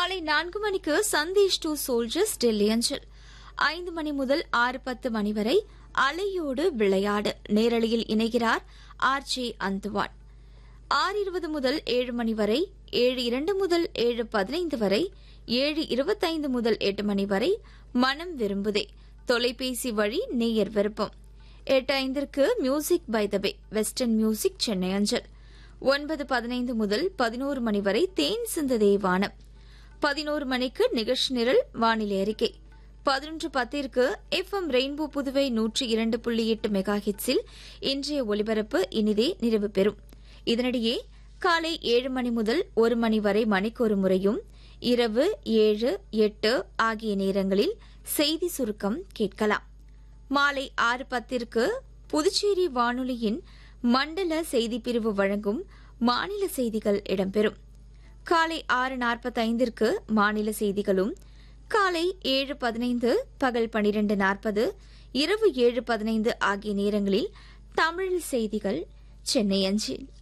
மாலை நான்கு மணிக்கு சந்தேஷ் டூ சோல்ஜர்ஸ் டெல்லி அஞ்சல் ஐந்து மணி முதல் ஆறு பத்து மணி வரை அலையோடு விளையாடு நேரலையில் இணைகிறார் ஆர் ஜே அந்துவான் ஆறு இருபது முதல் ஏழு மணி வரை ஏழு இரண்டு முதல் ஏழு பதினைந்து வரை ஏழு இருபத்தைந்து முதல் எட்டு மணி வரை மனம் விரும்புதே தொலைபேசி வழி நேயர் விருப்பம் எட்டு ஐந்திற்கு music by the way western music Chennai அஞ்சல் ஒன்பது பதினைந்து முதல் பதினோரு மணி வரை தேன் சிந்ததே வானம் பதினோரு மணிக்கு நிகழ்ச்சி நிரல் வானிலை அறிக்கை பதினொன்று பத்திற்கு எஃப் எம் ரெயின்போ புதுவை நூற்றி இரண்டு புள்ளி எட்டு மெகா ஹிட்ஸில் இன்றைய ஒலிபரப்பு இனிதே நிறைவு பெறும் இதனிடையே காலை ஏழு மணி முதல் ஒரு மணி வரை மணிக்கொரு முறையும் இரவு ஏழு எட்டு ஆகிய நேரங்களில் செய்தி சுருக்கம் கேட்கலாம் மாலை ஆறு பத்திற்கு புதுச்சேரி வானொலியின் மண்டல செய்திப் பிரிவு வழங்கும் மாநில செய்திகள் இடம்பெறும் காலை ஆறு நாற்பத்தைந்திற்கு மாநில செய்திகளும் காலை ஏழு பதினைந்து பகல் பனிரெண்டு நாற்பது இரவு ஏழு பதினைந்து ஆகிய நேரங்களில் தமிழ் செய்திகள் சென்னை அஞ்சில்